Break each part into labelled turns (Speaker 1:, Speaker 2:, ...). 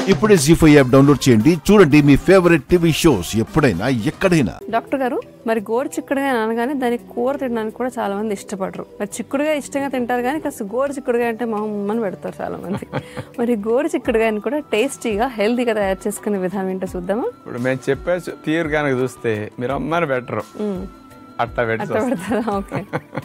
Speaker 1: ఇప్పుడే G five app download చేయండి చూడండి మీ ఫేవరెట్ టీవీ షోస్ ఎప్పుడైనా ఎక్కడైనా
Speaker 2: డాక్టర్ గారు మరి గోరు చిక్కుడుగా అనగానే దానికి కూర తినడానికి కూడా చాలా మంది ఇష్టపడరు మరి చిక్కుడుగా ఇష్టంగా తింటారు కానీ కాస్త గోరు చిక్కుడుగా అంటే మా అమ్మని పెడతారు చాలా మంది మరి గోరు చిక్కుడుగాయని కూడా టేస్టీగా హెల్తీగా తయారు చేసుకునే విధానం ఏంటో చూద్దామా
Speaker 3: ఇప్పుడు మేము చెప్పే తీరు కనుక చూస్తే మీరు అమ్మని బెటరు అట్లా పెట్టి
Speaker 2: అట్లా పెడతారా ఓకే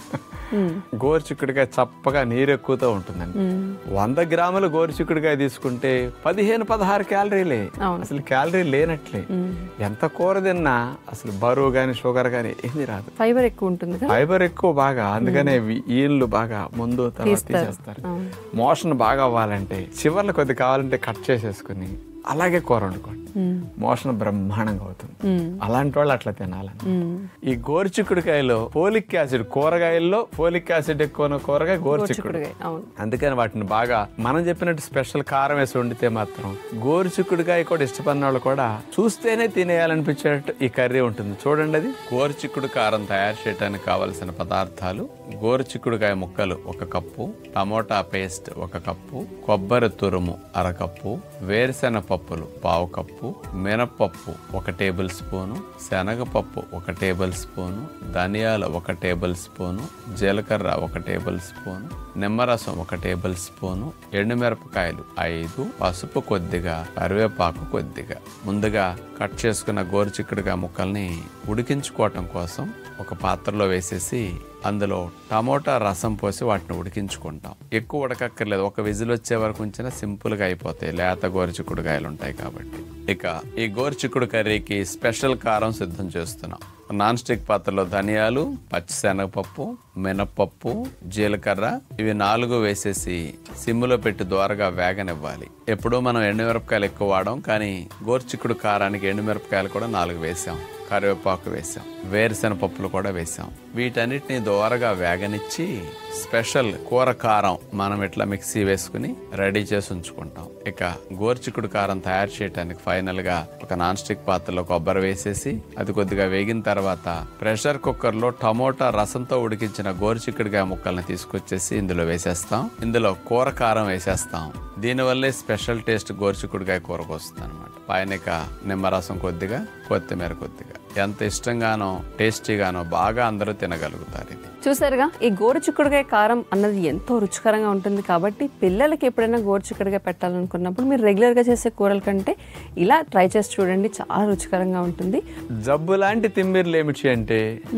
Speaker 3: గోరు చిక్కుడుకాయ చప్పగా నీరు ఎక్కువతో ఉంటుందండి వంద గ్రాముల గోరు చిక్కుడుకాయ తీసుకుంటే పదిహేను పదహారు క్యాలరీలే
Speaker 2: అవును.
Speaker 3: అసలు క్యాలరీ లేనట్లే ఎంత కూర తిన్నా అసలు బరువు గాని షుగర్ గాని ఏమీ రాదు
Speaker 2: ఫైబర్ ఎక్కువ ఉంటుంది కదా
Speaker 3: ఫైబర్ ఎక్కువ బాగా అందుకనే వి- ఈళ్ళు బాగా ముందు తర్వాత
Speaker 2: తీస్తారు.
Speaker 3: తీసేస్తారు
Speaker 2: అవును.
Speaker 3: మోషన్ బాగా అవ్వాలంటే చివర్లో కొద్ది కావాలంటే కట్ చేసేసుకుని అలాగే కూర వండుకోండి మోషన్ బ్రహ్మాండంగా అవుతుంది అలాంటి వాళ్ళు అట్లా తినాలని ఈ గోరుచిక్కుడుకాయలో ఫోలిక్ యాసిడ్ కూరగాయల్లో ఫోలిక్ యాసిడ్ ఎక్కువ ఉన్న కూరగాయ గోరుచిక్కుడు
Speaker 2: చిక్కుడుగాయ అవును
Speaker 3: అందుకని వాటిని బాగా మనం చెప్పినట్టు స్పెషల్ కారం వేసి వండితే మాత్రం గోరుచిక్కుడుకాయ కూడా ఇష్టపడిన వాళ్ళు కూడా చూస్తేనే తినేయాలనిపించేటట్టు ఈ కర్రీ ఉంటుంది చూడండి అది గోరుచిక్కుడు కారం తయారు చేయడానికి కావలసిన పదార్థాలు గోరుచిక్కుడుకాయ ముక్కలు ఒక కప్పు టమోటా పేస్ట్ ఒక కప్పు కొబ్బరి తురుము అరకప్పు వేరుశెనగ పప్పులు పావు కప్పు మినపప్పు ఒక టేబుల్ స్పూను శనగపప్పు ఒక టేబుల్ స్పూను ధనియాలు ఒక టేబుల్ స్పూను జీలకర్ర ఒక టేబుల్ స్పూను నిమ్మరసం ఒక టేబుల్ స్పూను ఎండుమిరపకాయలు ఐదు పసుపు కొద్దిగా కరివేపాకు కొద్దిగా ముందుగా కట్ చేసుకున్న గోరుచిక్కుడుగా ముక్కల్ని ఉడికించుకోవటం కోసం ఒక పాత్రలో వేసేసి అందులో టమోటా రసం పోసి వాటిని ఉడికించుకుంటాం ఎక్కువ ఉడకక్కర్లేదు ఒక విజిల్ వచ్చే వరకు ఉంచిన సింపుల్ గా అయిపోతాయి లేత గోరుచిక్కుడుకాయలు ఉంటాయి కాబట్టి ఇక ఈ గోరుచిక్కుడు కర్రీకి స్పెషల్ కారం సిద్ధం చేస్తున్నాం నాన్ స్టిక్ పాత్రలో ధనియాలు పచ్చిశనగపప్పు మినపప్పు జీలకర్ర ఇవి నాలుగు వేసేసి సిమ్లో పెట్టి దోరగా వేగనివ్వాలి ఎప్పుడూ మనం ఎండుమిరపకాయలు ఎక్కువ వాడాం కానీ గోరుచిక్కుడు కారానికి ఎండుమిరపకాయలు కూడా నాలుగు వేసాం కరివేపాకు వేసాం వేరుశెనగ పప్పులు కూడా వేసాం వీటన్నిటిని దోరగా వేగనిచ్చి స్పెషల్ కూర కారం మనం ఇట్లా మిక్సీ వేసుకుని రెడీ చేసి ఉంచుకుంటాం ఇక గోరుచిక్కుడు కారం తయారు చేయడానికి ఫైనల్ గా ఒక నాన్ స్టిక్ పాత్రలో కొబ్బరి వేసేసి అది కొద్దిగా వేగిన తర్వాత ప్రెషర్ కుక్కర్ లో టమోటా రసంతో ఉడికించిన గోరుచిక్కుడుకాయ ముక్కల్ని తీసుకొచ్చేసి ఇందులో వేసేస్తాం ఇందులో కూర కారం వేసేస్తాం దీనివల్లే స్పెషల్ టేస్ట్ గోరుచిక్కుడుకాయ కూరకు వస్తుంది అనమాట పైన ఇక నిమ్మరసం కొద్దిగా కొత్తిమీర కొద్దిగా ఎంత ఇష్టంగానో టేస్టీగానో బాగా అందరూ తినగలుగుతారు ఇది
Speaker 2: చూసారుగా ఈ గోరు చిక్కుడుకాయ కారం అన్నది ఎంతో రుచికరంగా ఉంటుంది కాబట్టి పిల్లలకి ఎప్పుడైనా గోరు చిక్కుడుకాయ పెట్టాలనుకున్నప్పుడు మీరు రెగ్యులర్ గా చేసే కూరల కంటే ఇలా ట్రై చేసి చూడండి చాలా రుచికరంగా ఉంటుంది
Speaker 3: జబ్బు లాంటి తిమ్మిర్లు ఏమిటి అంటే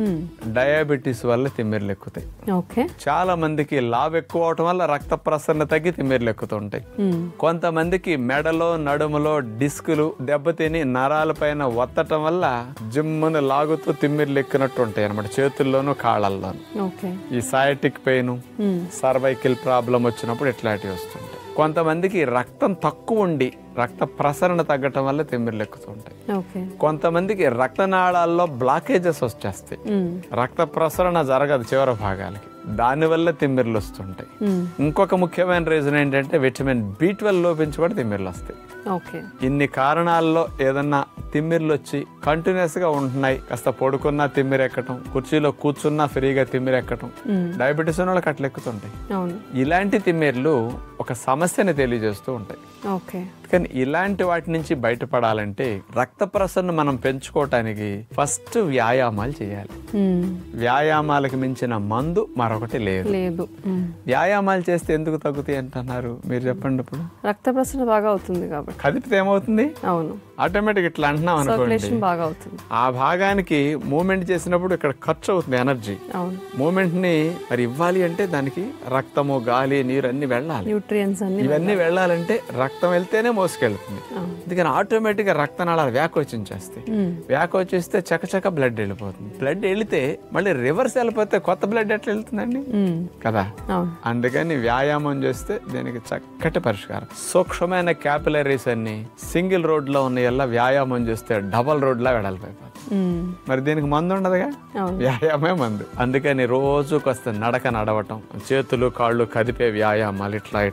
Speaker 3: డయాబెటీస్ వల్ల తిమ్మిర్లు ఎక్కుతాయి
Speaker 2: ఓకే
Speaker 3: చాలా మందికి లావ్ ఎక్కువ అవటం వల్ల రక్త ప్రసరణ తగ్గి తిమ్మిర్లు ఎక్కుతుంటాయి కొంతమందికి మెడలో నడుములో డిస్కులు దెబ్బతిని నరాల పైన ఒత్తటం వల్ల జిమ్మును లాగుతూ తిమ్మిర్లు ఎక్కినట్టు ఉంటాయి అనమాట చేతుల్లోనూ కాళ్ళల్లోనూ
Speaker 2: ఓకే
Speaker 3: ఈ సయాటిక్ పెయిన్ సర్వైకిల్ ప్రాబ్లం వచ్చినప్పుడు ఇట్లాంటివి వస్తుంటాయి కొంతమందికి రక్తం తక్కువ ఉండి రక్త ప్రసరణ తగ్గటం వల్ల తిమ్మిర్లు ఎక్కుతుంటాయి
Speaker 2: ఓకే
Speaker 3: కొంతమందికి రక్తనాళాల్లో బ్లాకేజెస్ వచ్చేస్తాయి రక్త ప్రసరణ జరగదు చివరి భాగాలకి దానివల్ల తిమ్మిర్లు వస్తుంటాయి ఇంకొక ముఖ్యమైన రీజన్ ఏంటంటే విటమిన్ బి ట్వెల్వ్ లోపించి కూడా తిమ్మిర్లు వస్తాయి
Speaker 2: ఓకే
Speaker 3: ఇన్ని కారణాల్లో ఏదన్నా తిమ్మిర్లు వచ్చి కంటిన్యూస్ గా ఉంటున్నాయి కాస్త పడుకున్నా తిమ్మిరి ఎక్కటం కుర్చీలో కూర్చున్నా ఫ్రీగా తిమ్మిరి ఎక్కటం డయాబెటీస్ ఉన్న వాళ్ళకి అట్లా ఎక్కుతుంటాయి
Speaker 2: అవును
Speaker 3: ఇలాంటి తిమ్మిర్లు ఒక సమస్యని తెలియజేస్తూ ఉంటాయి
Speaker 2: ఓకే
Speaker 3: కానీ ఇలాంటి వాటి నుంచి బయటపడాలంటే రక్త ప్రసరణ మనం పెంచుకోవటానికి ఫస్ట్ వ్యాయామాలు చేయాలి
Speaker 2: మ్మ్.
Speaker 3: వ్యాయామాలకు మించిన మందు మరొకటి లేదు
Speaker 2: లేదు మ్మ్.
Speaker 3: వ్యాయామాలు చేస్తే ఎందుకు తగ్గుతాయి అంటున్నారు మీరు చెప్పండి ఇప్పుడు
Speaker 2: రక్త ప్రసరణ బాగా అవుతుంది కాబట్టి
Speaker 3: కదిపితే ఏమవుతుంది
Speaker 2: అవును
Speaker 3: ఆటోమేటిక్ ఇట్లా అంటున్నాం అనుకోండి
Speaker 2: సర్క్యులేషన్ బాగా అవుతుంది
Speaker 3: ఆ భాగానికి మూమెంట్ చేసినప్పుడు ఇక్కడ ఖర్చు అవుతుంది ఎనర్జీ
Speaker 2: అవును
Speaker 3: మూమెంట్ ని మరి ఇవ్వాలి అంటే దానికి రక్తము గాలి నీరు అన్ని వెళ్ళాలి
Speaker 2: న్యూట్రియన్స్ అన్ని
Speaker 3: ఇవన్నీ వెళ్ళాలంటే రక్తం వెళ్తేనే మోసుకెళ్తుంది
Speaker 2: అవును.
Speaker 3: అందుకని ఆటోమేటిక్ గా రక్తనాళాలు వ్యాకోచించేస్తాయి
Speaker 2: మ్మ్.
Speaker 3: వ్యాకోచిస్తే చకచక బ్లడ్ వెళ్ళిపోతుంది బ్లడ్ వెళితే మళ్ళీ రివర్స్ వెళ్ళిపోతే కొత్త బ్లడ్ ఎట్లా వెళ్తుందండి
Speaker 2: మ్మ్.
Speaker 3: కదా
Speaker 2: అవును
Speaker 3: అందుకని వ్యాయామం చేస్తే దీనికి చక్కటి పరిష్కారం సూక్ష్మమైన క్యాపిలరీస్ అన్ని సింగిల్ రోడ్ లో ఉన్న ఎలా వ్యాయామం చేస్తే డబల్ రోడ్ లా వెడల్పోయిపోతుంది
Speaker 2: మ్మ్.
Speaker 3: మరి దీనికి మందు ఉండదుగా
Speaker 2: అవును
Speaker 3: వ్యాయామే మందు అందుకని రోజు కాస్త నడక నడవటం చేతులు కాళ్ళు కదిపే వ్యాయామాలు ఇట్లా ఇట్లా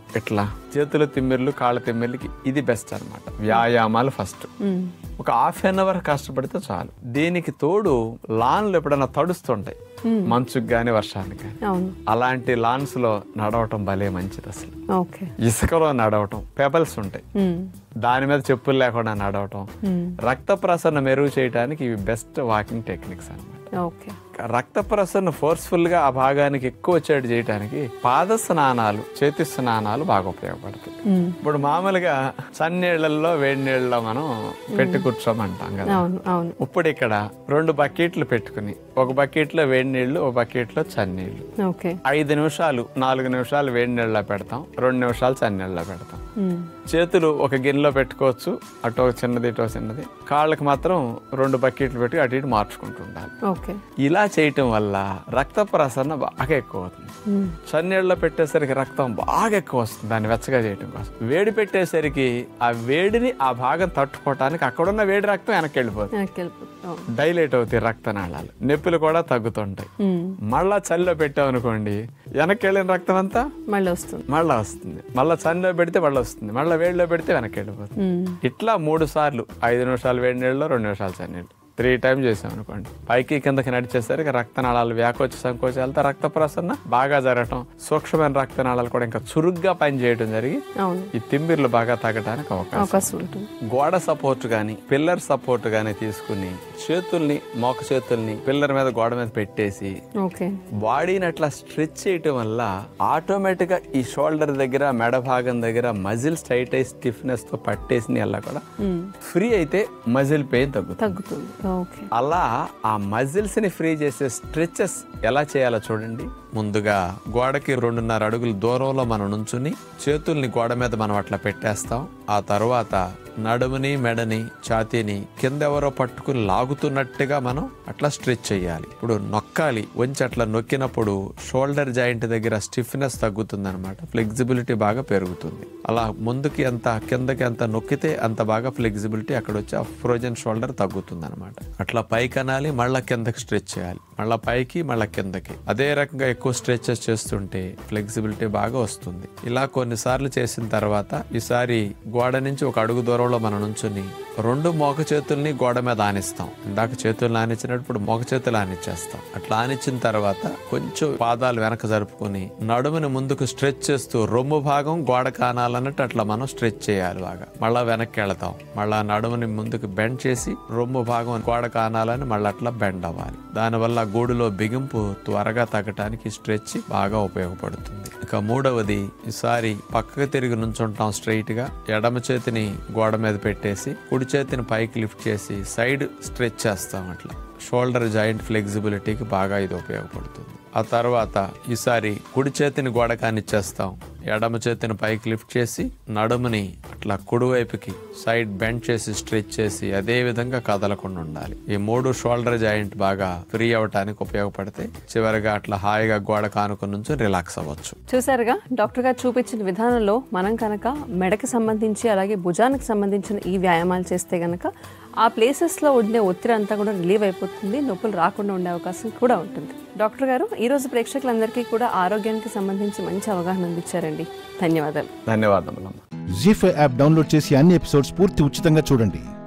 Speaker 3: ఇట్లా చేతుల తిమ్మిర్లు కాళ్ళ తిమ్మిర్లకి ఇది బెస్ట్ అన్నమాట వ్యాయామాలు ఫస్ట్
Speaker 2: మ్మ్.
Speaker 3: ఒక హాఫ్ అన్ అవర్ కష్టపడితే చాలు దీనికి తోడు లాన్లు ఎప్పుడైనా తడుస్తుంటాయి మంచుకు గాని వర్షానికి గాని
Speaker 2: అవును
Speaker 3: అలాంటి లాన్స్ లో నడవటం భలే మంచిది అసలు
Speaker 2: ఓకే
Speaker 3: ఇసుకలో నడవటం పెబల్స్ ఉంటాయి
Speaker 2: మ్మ్.
Speaker 3: దాని మీద చెప్పులు లేకుండా నడవటం
Speaker 2: మ్మ్.
Speaker 3: రక్త ప్రసరణ మెరుగు చేయడానికి ఇవి బెస్ట్ వాకింగ్ టెక్నిక్స్ అన్నమాట
Speaker 2: ఓకే
Speaker 3: రక్త ప్రసరణ ఫోర్స్ఫుల్ గా ఆ భాగానికి ఎక్కువ వచ్చేట్టు చేయడానికి పాద స్నానాలు చేతి స్నానాలు బాగా ఉపయోగపడతాయి
Speaker 2: మ్మ్.
Speaker 3: ఇప్పుడు మామూలుగా సన్నీళ్లలో వేడి నీళ్ళలో మనం పెట్టి కూర్చోమంటాం కదా
Speaker 2: అవును అవును
Speaker 3: ఇప్పుడు ఇక్కడ రెండు బకెట్లు పెట్టుకుని ఒక బకెట్ లో వేడి నీళ్లు ఒక బకెట్ లో చన్నీళ్లు
Speaker 2: ఓకే
Speaker 3: ఐదు నిమిషాలు నాలుగు నిమిషాలు వేడి నీళ్ళలో పెడతాం రెండు నిమిషాలు చన్నీళ్ళలో పెడతాం
Speaker 2: మ్మ్.
Speaker 3: చేతులు ఒక గిన్నెలో పెట్టుకోవచ్చు అటు ఒక చిన్నది ఇటు ఒక చిన్నది కాళ్ళకి మాత్రం రెండు బకెట్లు పెట్టి అటు ఇటు మార్చుకుంటూ ఉండాలి
Speaker 2: ఓకే
Speaker 3: ఇలా చేయటం వల్ల రక్త ప్రసరణ బాగా ఎక్కువ అవుతుంది
Speaker 2: మ్మ్.
Speaker 3: చన్నీళ్ళలో పెట్టేసరికి రక్తం బాగా ఎక్కువ వస్తుంది దాన్ని వెచ్చగా చేయటం కోసం వేడి పెట్టేసరికి ఆ వేడిని ఆ భాగం తట్టుకోవటానికి అక్కడున్న వేడి రక్తం వెనక్కి వెళ్ళిపోతుంది
Speaker 2: వెనక్కి వెళ్ళిపోతుంది అవును
Speaker 3: డైలేట్ అవుతాయి రక్తనాళాలు నొప్పులు కూడా తగ్గుతుంటాయి
Speaker 2: మ్మ్.
Speaker 3: మళ్ళా చలిలో పెట్టామనుకోండి వెనక్కి వెళ్ళిన రక్తం అంతా
Speaker 2: మళ్ళీ వస్తుంది
Speaker 3: మళ్ళా వస్తుంది మళ్ళా చలిలో పెడితే మళ్ళీ వస్తుంది మళ్ళీ వేడిలో పెడితే వెనక్కి వెళ్ళిపోతుంది
Speaker 2: మ్మ్.
Speaker 3: ఇట్లా మూడు సార్లు ఐదు నిమిషాలు వేడి నీళ్ళలో రెండు నిమిషాలు చన్నీళ్ళు త్రీ టైమ్స్ చేసాం అనుకోండి పైకి కిందకి నడిచేసరికి రక్తనాళాలు వ్యాకోచ సంకోచాలతో రక్త ప్రసరణ బాగా జరగటం సూక్ష్మమైన రక్తనాళాలు కూడా ఇంకా చురుగ్గా పనిచేయడం జరిగి
Speaker 2: అవును
Speaker 3: ఈ తిమ్మిర్లు బాగా తగ్గడానికి అవకాశం
Speaker 2: అవకాశం ఉంటుంది
Speaker 3: గోడ సపోర్ట్ గాని పిల్లర్ సపోర్ట్ గాని తీసుకుని చేతుల్ని మోక చేతుల్ని పిల్లర్ మీద గోడ మీద పెట్టేసి
Speaker 2: ఓకే
Speaker 3: బాడీని అట్లా స్ట్రెచ్ చేయటం వల్ల ఆటోమేటిక్ గా ఈ షోల్డర్ దగ్గర మెడ భాగం దగ్గర మజిల్స్ టైట్ అయి స్టిఫ్నెస్ తో పట్టేసిన అలా కూడా
Speaker 2: మ్మ్.
Speaker 3: ఫ్రీ అయితే మజిల్ పెయిన్ తగ్గుతుంది
Speaker 2: తగ్గుతుంది ఓకే
Speaker 3: అలా ఆ మజిల్స్ ని ఫ్రీ చేసే స్ట్రెచెస్ ఎలా చేయాలో చూడండి ముందుగా గోడకి రెండున్నర అడుగుల దూరంలో మనం నుంచుని చేతుల్ని గోడ మీద మనం అట్లా పెట్టేస్తాం ఆ తర్వాత నడుముని మెడని ఛాతీని కింద ఎవరో పట్టుకుని లాగుతున్నట్టుగా మనం అట్లా స్ట్రెచ్ చేయాలి ఇప్పుడు నొక్కాలి వంచి అట్లా నొక్కినప్పుడు షోల్డర్ జాయింట్ దగ్గర స్టిఫ్నెస్ తగ్గుతుంది అనమాట ఫ్లెక్సిబిలిటీ బాగా పెరుగుతుంది అలా ముందుకి ఎంత కిందకి ఎంత నొక్కితే అంత బాగా ఫ్లెక్సిబిలిటీ అక్కడ వచ్చి ఆ ఫ్రోజన్ షోల్డర్ తగ్గుతుంది అనమాట అట్లా పైకి అనాలి మళ్ళా కిందకి స్ట్రెచ్ చేయాలి మళ్ళా పైకి మళ్ళా కిందకి అదే రకంగా ఎక్కువ స్ట్రెచెస్ చేస్తుంటే ఫ్లెక్సిబిలిటీ బాగా వస్తుంది ఇలా కొన్నిసార్లు చేసిన తర్వాత ఈసారి గోడ నుంచి ఒక అడుగు దూరంలో మనం నుంచుని రెండు మోక చేతుల్ని గోడ మీద ఆనిస్తాం ఇందాక చేతులు ఆనిచ్చినప్పుడు మోక చేతులు ఆనిచ్చేస్తాం అట్లా ఆనిచ్చిన తర్వాత కొంచెం పాదాలు వెనక జరుపుకొని నడుముని ముందుకు స్ట్రెచ్ చేస్తూ రొమ్ము భాగం గోడ కానాలన్నట్టు అట్లా మనం స్ట్రెచ్ చేయాలి బాగా మళ్ళా వెనక్కి వెళతాం మళ్ళా నడుముని ముందుకు బెండ్ చేసి రొమ్ము భాగం గోడ కానాలని మళ్ళీ అట్లా బెండ్ అవ్వాలి దానివల్ల గూడులో బిగింపు త్వరగా తగ్గటానికి స్ట్రెచ్ బాగా ఉపయోగపడుతుంది ఇక మూడవది ఈసారి పక్కకు తిరిగి నుంచుంటాం స్ట్రైట్ గా ఎడమ చేతిని గోడ మీద పెట్టేసి కుడి చేతిని పైకి లిఫ్ట్ చేసి సైడ్ స్ట్రెచ్ చేస్తాం అట్లా షోల్డర్ జాయింట్ ఫ్లెక్సిబిలిటీకి బాగా ఇది ఉపయోగపడుతుంది ఆ తర్వాత ఈసారి కుడి చేతిని గోడ కానిచ్చేస్తాం ఎడమ చేతిని పైకి లిఫ్ట్ చేసి నడుముని అట్లా కుడివైపుకి సైడ్ బెండ్ చేసి స్ట్రెచ్ చేసి అదే విధంగా కదలకుండా ఉండాలి ఈ మూడు షోల్డర్ జాయింట్ బాగా ఫ్రీ అవటానికి ఉపయోగపడితే చివరిగా అట్లా హాయిగా గోడ కానుక నుంచి రిలాక్స్ అవ్వచ్చు
Speaker 2: చూసారుగా డాక్టర్ గారు చూపించిన విధానంలో మనం కనుక మెడకి సంబంధించి అలాగే భుజానికి సంబంధించిన ఈ వ్యాయామాలు చేస్తే గనక ఆ ప్లేసెస్లో ఉండే ఒత్తిడి అంతా కూడా రిలీవ్ అయిపోతుంది నొప్పులు రాకుండా ఉండే అవకాశం కూడా ఉంటుంది డాక్టర్ గారు ఈరోజు ప్రేక్షకులందరికీ కూడా ఆరోగ్యానికి సంబంధించి మంచి అవగాహన అందించారండి ధన్యవాదాలు
Speaker 3: ధన్యవాదములమ్మా
Speaker 1: జీ ఫైవ్ యాప్ డౌన్లోడ్ చేసి అన్ని ఎపిసోడ్స్ పూర్తి ఉచితంగా చూడండి